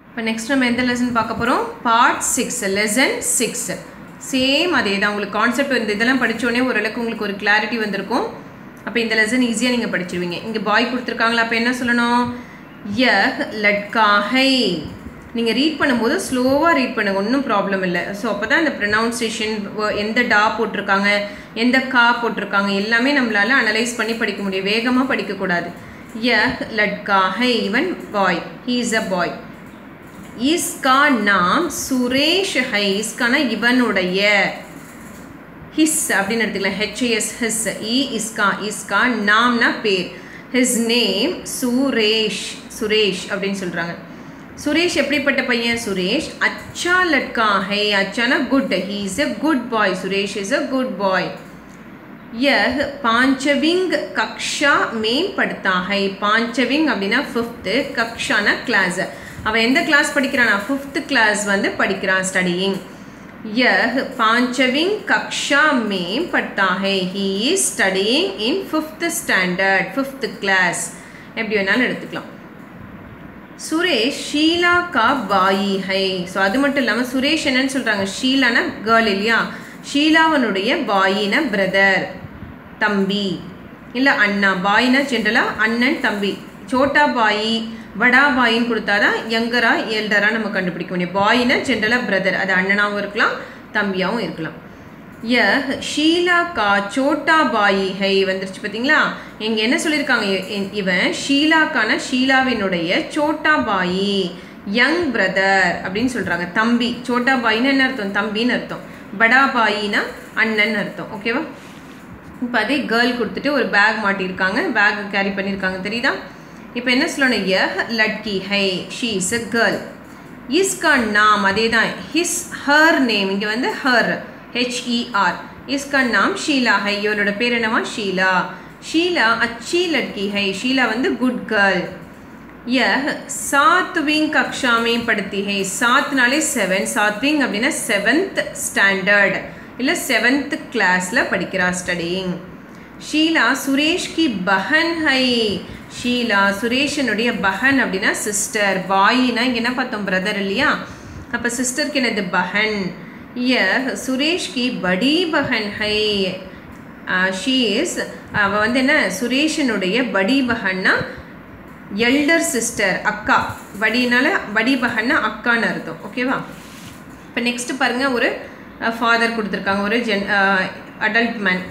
இப்போ நெக்ஸ்ட் நம்ம எந்த லெசன் பார்க்க போகிறோம் part six lesson six same அதே தான் உங்களுக்கு கான்செப்ட் இந்த இதெல்லாம் படித்தோடனே ஓரளவுக்கு உங்களுக்கு ஒரு கிளாரிட்டி வந்திருக்கும் அப்போ இந்த லெசன் ஈஸியாக நீங்கள் படிச்சிருவீங்க இங்கே பாய் கொடுத்துருக்காங்களா அப்போ என்ன சொல்லணும் யஹ் லட்கா ஹை நீங்கள் ரீட் பண்ணும்போது ஸ்லோவாக ரீட் பண்ணுங்க ஒன்றும் ப்ராப்ளம் இல்லை ஸோ அப்போ தான் இந்த ப்ரொனவுன்சியேஷன் எந்த டா போட்டிருக்காங்க எந்த கா போட்டிருக்காங்க எல்லாமே நம்மளால் அனலைஸ் பண்ணி படிக்க முடியும் வேகமாக படிக்கக்கூடாது யஹ் லட்கா ஹை இவன் பாய் ஹீ இஸ் அ பாய் இஸ்கா நாம் சுரேஷ் ஹை இஸ்கானா இவனுடைய ஹிஸ் அப்படின்னு எடுத்துக்கலாம் ஹெச்ஏஎஸ் ஹிஸ் இ இஸ்கா இஸ்கா நாம்னா பேர் ஹிஸ் நேம் சுரேஷ் சுரேஷ் அப்படின்னு சொல்கிறாங்க சுரேஷ் எப்படிப்பட்ட பையன் சுரேஷ் அச்சா லட்கா ஹை அச்சானா good he is a good boy Suresh is a good boy यह पांचविंग कक्षा में पढ़ता है பாஞ்சவிங் அப்படின்னா ஃபிஃப்த்து கக்ஷானா கிளாஸ் அவன் எந்த கிளாஸ் படிக்கிறானா ஃபிஃப்த் கிளாஸ் வந்து படிக்கிறான் ஸ்டடியிங் यह पांचविंग कक्षा में पढ़ता है he is studying in fifth standard fifth class எப்படி வேணாலும் எடுத்துக்கலாம் சுரேஷ் ஷீலா கா பாயி ஹை ஸோ அது மட்டும் இல்லாமல் சுரேஷ் என்னன்னு சொல்கிறாங்க ஷீலானா கேர்ள் இல்லையா ஷீலாவனுடைய பாயின பிரதர் தம்பி இல்லை அண்ணா பாயினா ஜென்ரலாக அண்ணன் தம்பி சோட்டா பாயி வடா பாயின்னு கொடுத்தாதான் யங்கரா எல்டரா நம்ம கண்டுபிடிக்க முடியும் பாயினா ஜென்ரலாக பிரதர் அது அண்ணனாகவும் இருக்கலாம் தம்பியாகவும் இருக்கலாம் ய ஷீலா கா சோட்டா பாயி ஹை வந்துருச்சு பார்த்தீங்களா இங்கே என்ன சொல்லியிருக்காங்க இவன் ஷீலாக்கான ஷீலாவினுடைய சோட்டா பாயி யங் பிரதர் அப்படின்னு சொல்கிறாங்க தம்பி சோட்டா பாயின்னு என்ன அர்த்தம் தம்பின்னு அர்த்தம் படா பாயினா அண்ணன் அர்த்தம் ஓகேவா இப்போ அதே கேர்ள் கொடுத்துட்டு ஒரு பேக் மாட்டியிருக்காங்க பேக் கேரி பண்ணியிருக்காங்க தெரியுதா இப்போ என்ன சொல்லணும் யஹ் லட்கி ஹை ஷீ இஸ் அ கேர்ள் இஸ்கா நாம் அதே தான் ஹிஸ் ஹர் நேம் இங்கே வந்து ஹர் ஹெச்இஆர் இஸ்கா நாம் ஷீலா ஹை இவளோட பேர் என்னவா ஷீலா ஷீலா அச்சி லட்கி ஹை ஷீலா வந்து குட் கேர்ள் யஹ் சாத்விங் கக்ஷாமே படுத்தி ஹை சாத்னாலே செவன் சாத்விங் அப்படின்னா செவன்த் ஸ்டாண்டர்ட் இல்லை செவன்த் கிளாஸில் படிக்கிறா ஸ்டடியிங் ஷீலா சுரேஷ் கி பஹன் ஹை ஷீலா சுரேஷனுடைய பஹன் அப்படின்னா சிஸ்டர் பாயினா இங்கே என்ன பார்த்தோம் பிரதர் இல்லையா அப்போ சிஸ்டருக்கு என்னது பஹன் ய சுரேஷ் கி படி பஹன் ஹை ஷீ இஸ் அவள் வந்து என்ன சுரேஷனுடைய படி பஹன்னா எல்டர் சிஸ்டர் அக்கா படினால படி பஹன்னா அக்கான்னு அர்த்தம் ஓகேவா இப்போ நெக்ஸ்ட் பாருங்கள் ஒரு ஃபாதர் கொடுத்துருக்காங்க ஒரு ஜென் அடல்ட் மேன்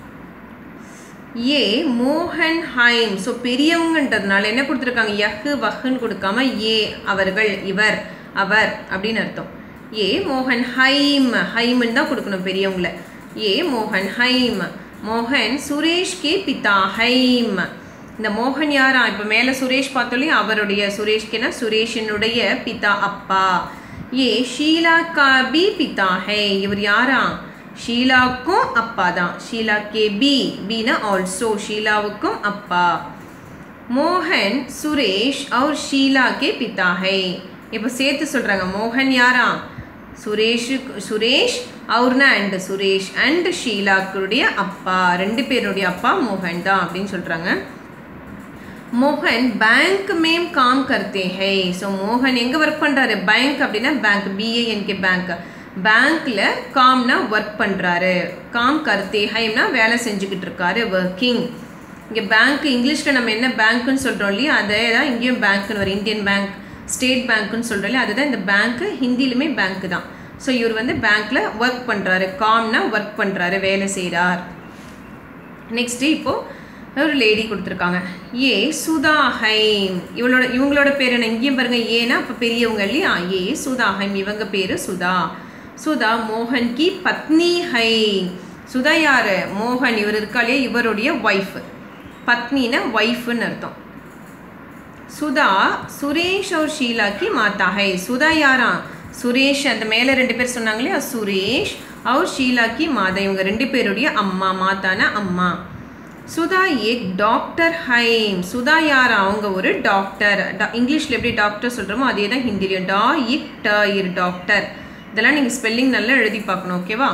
ஏ மோகன் ஹைம் ஸோ பெரியவங்கன்றதுனால என்ன கொடுத்துருக்காங்க யஹு வஹுன்னு கொடுக்காம ஏ அவர்கள் இவர் அவர் அப்படின்னு அர்த்தம் ஏ மோகன் ஹைம் ஹைம்னு தான் கொடுக்கணும் பெரியவங்கள ஏ மோகன் ஹைம் மோகன் சுரேஷ் கே பிதா ஹைம் இந்த மோகன் யாரா இப்போ மேலே சுரேஷ் பார்த்தோலையும் அவருடைய சுரேஷ்கேனா சுரேஷனுடைய பிதா அப்பா ஏ ஷீலா கா பி பிதா ஹே இவர் யாரா ஷீலாவுக்கும் அப்பா தான் ஷீலா கே பி பீனா ஆல்சோ ஷீலாவுக்கும் அப்பா மோகன் சுரேஷ் அவர் ஷீலா கே பிதா ஹை இப்போ சேர்த்து சொல்கிறாங்க மோகன் யாரா சுரேஷுக்கு சுரேஷ் அவர்னா அண்ட் சுரேஷ் அண்ட் ஷீலாக்குடைய அப்பா ரெண்டு பேருடைய அப்பா மோகன் தான் அப்படின்னு சொல்கிறாங்க மோகன் பேங்க் மேம் காம் கர்த்தே ஹை ஸோ மோகன் எங்கே ஒர்க் பண்ணுறாரு பேங்க் அப்படின்னா பேங்க் பிஏஎன்கே பேங்க் பேங்க்கில் காம்னா ஒர்க் பண்ணுறாரு காம் கர்த்தே ஹைம்னா வேலை செஞ்சுக்கிட்டு இருக்காரு ஒர்க்கிங் இங்கே பேங்க் இங்கிலீஷில் நம்ம என்ன பேங்க்குன்னு சொல்கிறோம் இல்லையா அதே தான் இங்கேயும் பேங்க்குன்னு வரும் இந்தியன் பேங்க் ஸ்டேட் பேங்க்குன்னு சொல்கிறோம் இல்லையா அதுதான் இந்த பேங்க்கு ஹிந்திலுமே பேங்க்கு தான் ஸோ இவர் வந்து பேங்க்கில் ஒர்க் பண்ணுறாரு காம்னா ஒர்க் பண்ணுறாரு வேலை செய்கிறார் நெக்ஸ்ட்டு இப்போது ஒரு லேடி கொடுத்துருக்காங்க ஏ சுதா ஹைம் இவளோட இவங்களோட பேர் என்ன இங்கேயும் பாருங்க ஏன்னா அப்போ பெரியவங்க இல்லையா ஏ சுதா ஹைம் இவங்க பேர் சுதா சுதா மோகன் கி பத்னி ஹை சுதா யார் மோகன் இவர் இருக்காளே இவருடைய ஒய்ஃப் பத்னினா ஒய்ஃப்னு அர்த்தம் சுதா சுரேஷ் और ஷீலா கி மாதா ஹை சுதா யாரா சுரேஷ் அந்த மேலே ரெண்டு பேர் சொன்னாங்களே சுரேஷ் और ஷீலா கி மாதா இவங்க ரெண்டு பேருடைய அம்மா மாதானா அம்மா சுதா ஏக் டாக்டர் ஹைம் சுதா யார் அவங்க ஒரு டாக்டர் இங்கிலீஷில் எப்படி டாக்டர் சொல்கிறோமோ அதே தான் ஹிந்திலையும் டா இக் ட இர் டாக்டர் இதெல்லாம் நீங்கள் ஸ்பெல்லிங் நல்லா எழுதி பார்க்கணும் ஓகேவா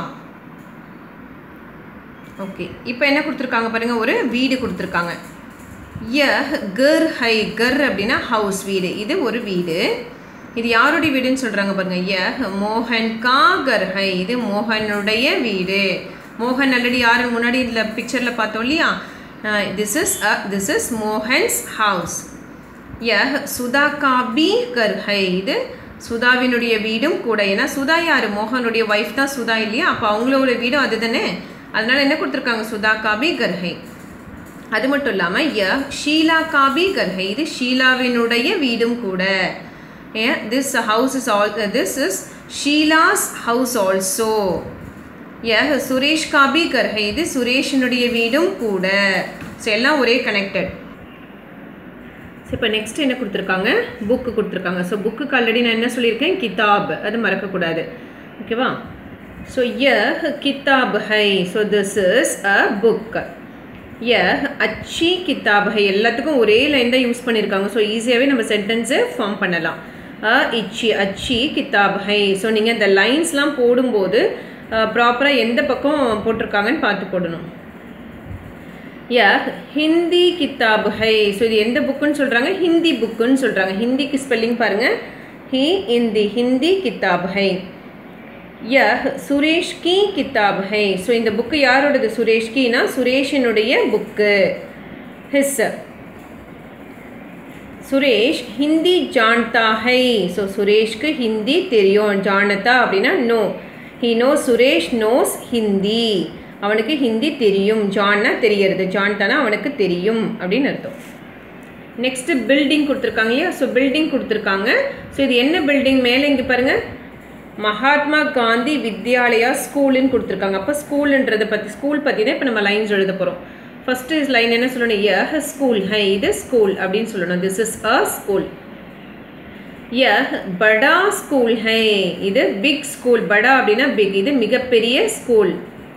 ஓகே இப்போ என்ன கொடுத்துருக்காங்க பாருங்கள் ஒரு வீடு கொடுத்துருக்காங்க ய கர் ஹை கர் அப்படின்னா ஹவுஸ் வீடு இது ஒரு வீடு இது யாருடைய வீடுன்னு சொல்கிறாங்க பாருங்க யஹ் மோகன் கா கர் ஹை இது மோகனுடைய வீடு மோகன் ஆல்ரெடி யார் முன்னாடி இதில் பிக்சரில் பார்த்தோம் இல்லையா this is this is Mohan's house யஹ் சுதா கா பி கர் ஹை இது சுதாவினுடைய வீடும் கூட ஏன்னா சுதா யார் மோகனுடைய ஒய்ஃப் தான் சுதா இல்லையா அப்போ அவங்களோட வீடும் அது தானே அதனால என்ன கொடுத்துருக்காங்க சுதா காபி கர்ஹை அது மட்டும் இல்லாமல் ய ஷீலா காபி கர்ஹை இது ஷீலாவினுடைய வீடும் கூட this house is all this is Sheela's house also ய சுரேஷ் காபி கர்ஹை இது சுரேஷனுடைய வீடும் கூட ஸோ எல்லாம் ஒரே கனெக்டட் ஸோ இப்போ நெக்ஸ்ட் என்ன கொடுத்துருக்காங்க புக்கு கொடுத்துருக்காங்க ஸோ புக்குக்கு ஆல்ரெடி நான் என்ன சொல்லியிருக்கேன் கிதாப் அது மறக்கக்கூடாது ஓகேவா ஸோ ய கிதாப் ஹை so this is a book ய அச்சி கிதாப் ஹை எல்லாத்துக்கும் ஒரே லைன் தான் யூஸ் பண்ணியிருக்காங்க ஸோ ஈஸியாகவே நம்ம சென்டென்ஸை ஃபார்ம் பண்ணலாம் அ இச்சி அச்சி கிதாப் ஹை ஸோ நீங்கள் இந்த லைன்ஸ்லாம் போடும்போது ப்ராப்பராக எந்த பக்கம் போட்டிருக்காங்கன்னு பார்த்து போடணும் யா ஹிந்தி கிதாப் ஹை ஸோ இது எந்த புக்குன்னு சொல்கிறாங்க ஹிந்தி புக்குன்னு சொல்கிறாங்க ஹிந்திக்கு ஸ்பெல்லிங் பாருங்கள் ஹி இந்தி ஹிந்தி கிதாப் ஹை ய சுரேஷ் கி கிதாப் ஹை ஸோ இந்த புக்கு யாரோடது சுரேஷ் கினா சுரேஷனுடைய புக்கு ஹிஸ் சுரேஷ் ஹிந்தி ஜான்தா ஹை ஸோ சுரேஷ்க்கு ஹிந்தி தெரியும் ஜானதா அப்படின்னா know he know Suresh knows Hindi அவனுக்கு ஹிந்தி தெரியும் ஜான்னா தெரியறது ஜான்தானா அவனுக்கு தெரியும் அப்படின்னு அர்த்தம் நெக்ஸ்ட் பில்டிங் கொடுத்துருக்காங்க இல்லையா ஸோ பில்டிங் கொடுத்துருக்காங்க ஸோ இது என்ன பில்டிங் மேலே இங்கே பாருங்க மகாத்மா காந்தி வித்யாலயா ஸ்கூலுன்னு கொடுத்துருக்காங்க அப்போ ஸ்கூலுன்றதை பற்றி ஸ்கூல் பற்றி தான் இப்போ நம்ம லைன்ஸ் எழுத போகிறோம் ஃபர்ஸ்ட் லைன் என்ன சொல்லணும் யஹ் ஸ்கூல் ஹை இது ஸ்கூல் அப்படின்னு சொல்லணும் திஸ் இஸ் அ ஸ்கூல் யஹ் படா ஸ்கூல் ஹை இது பிக் ஸ்கூல் படா அப்படின்னா பிக் இது மிகப்பெரிய ஸ்கூல்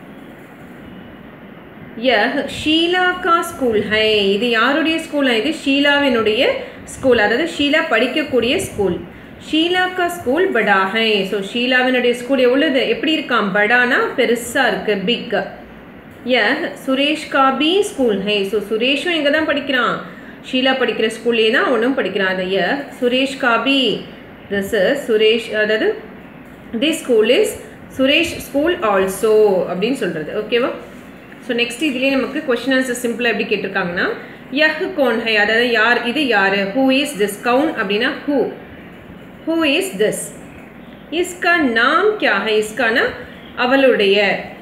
யஹ் ஷீலா கா ஸ்கூல் ஹை இது யாருடைய ஸ்கூல் இது ஷீலாவினுடைய ஸ்கூல் அதாவது ஷீலா படிக்கக்கூடிய ஸ்கூல் ஷீலா கா ஸ்கூல் படா ஹை ஸோ ஷீலாவினுடைய ஸ்கூல் எவ்வளவு எப்படி இருக்கான் படானா பெருசாக இருக்கு பிக் யஹ் சுரேஷ் கா பி ஸ்கூல் ஹை ஸோ சுரேஷும் இங்கே தான் படிக்கிறான் ஷீலா படிக்கிற ஸ்கூல்லே தான் அவனும் படிக்கிறான் அதை ய சுரேஷ் காபி திஸ் சுரேஷ் அதாவது the school is Suresh school also அப்படின்னு சொல்கிறது ஓகேவா ஸோ நெக்ஸ்ட் இதுலேயே நமக்கு கொஷின் ஆன்சர் சிம்பிளாக எப்படி கேட்டிருக்காங்கன்னா யஹ் கோன் ஹை அதாவது யார் இது யார் ஹூ இஸ் திஸ் கவுன் அப்படின்னா ஹூ ஹூ இஸ் திஸ் இஸ்கா நாம் கியா ஹை இஸ்கானா அவளுடைய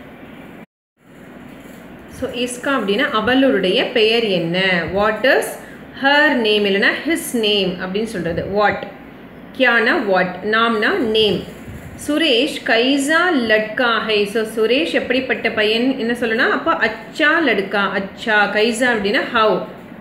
ஸோ இஸ்கா அப்படின்னா அவளுடைய பெயர் என்ன வாட் இஸ் ஹர் நேம் இல்லைனா ஹிஸ் நேம் அப்படின்னு சொல்கிறது வாட் கியானா வாட் நாம்னா நேம் சுரேஷ் கைசா லட்கா ஹை ஸோ சுரேஷ் எப்படிப்பட்ட பையன் என்ன சொல்லணும் அப்போ அச்சா லடுக்கா அச்சா கைசா அப்படின்னா ஹவ்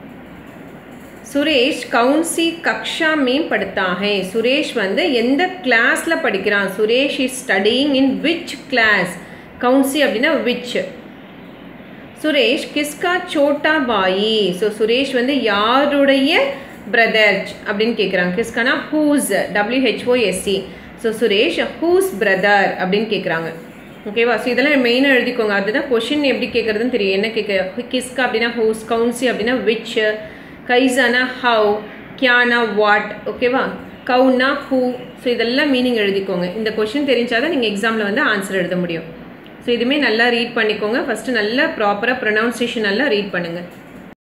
சுரேஷ் கவுன்சி கக்ஷா மேம் படுத்தா ஹை சுரேஷ் வந்து எந்த கிளாஸில் படிக்கிறான் Suresh is studying in which class கவுன்சி அப்படின்னா விச் சுரேஷ் கிஸ்கா சோட்டா பாயி ஸோ சுரேஷ் வந்து யாருடைய பிரதர் அப்படின்னு கேட்குறாங்க கிஸ்கானா whose W H O S C so Suresh whose brother அப்படின்னு கேட்குறாங்க ஓகேவா ஸோ இதெல்லாம் மெயினாக எழுதிக்கோங்க அதுதான் கொஷின் எப்படி கேட்குறதுன்னு தெரியும் என்ன கேட்க கிஸ்கா அப்படின்னா ஹூஸ் கவுன்சி அப்படின்னா விச் கைசானா ஹவ் கியானா வாட் ஓகேவா கவுனா ஹூ ஸோ இதெல்லாம் மீனிங் எழுதிக்கோங்க இந்த கொஷின் தெரிஞ்சாதான் நீங்கள் எக்ஸாமில் வந்து ஆன்சர் எழுத முடியும் ஸோ இதுவுமே நல்லா ரீட் பண்ணிக்கோங்க ஃபஸ்ட்டு நல்லா ப்ராப்பராக ப்ரொனவுன்சியேஷன் நல்லா ரீட் பண்ணுங்கள்